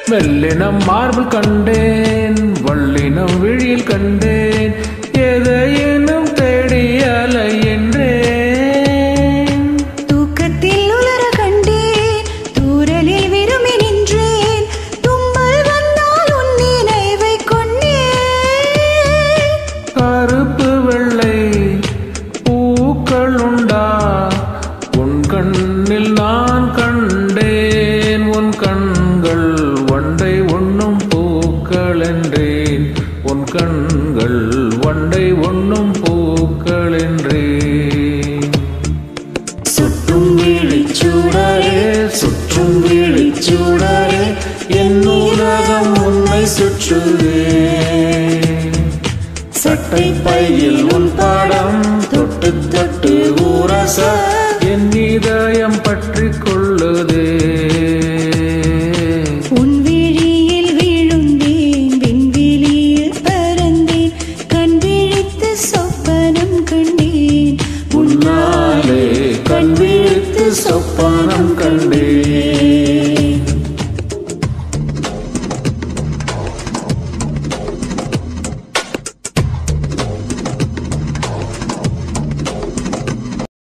மெல்லினம் மார்பிள் கண்டேன் வள்ளினம் விழியில் கண்டேன் எதையேனும் தேடி அலை என்றேன் தூக்கத்தில் உலர கண்டேன் தூரலில் விரும்பி நின்றேன் தும்மல் வந்தால் உன் நினைவை கொண்டேன் கருப்பு வெள்ளை பூக்கள் உண்டா உன் கண்ணில் நான் கண்டேன் உன் கண்கள் வண்டை உண்ணும் பூக்கள் என்றேன் உன் கண்கள் வண்டை உண்ணும் பூக்கள் என்றேன் சுற்றும் விழிச்சூடரே சுற்றும் விழிச்சூடரே என் உலகம் உன்னை சுற்றுதே சட்டை பையில் உன் பாடம் தொட்டு தொட்டு ஊரச என் இதயம் பற்றி கொள்ளுதே உன் விழியில் விழுந்தேன் விண்வெளியில் பறந்தேன் கண் விழித்து சொப்பனம் கண்டேன் உன்னாலே கண் விழித்து சொப்பனம் கண்டேன்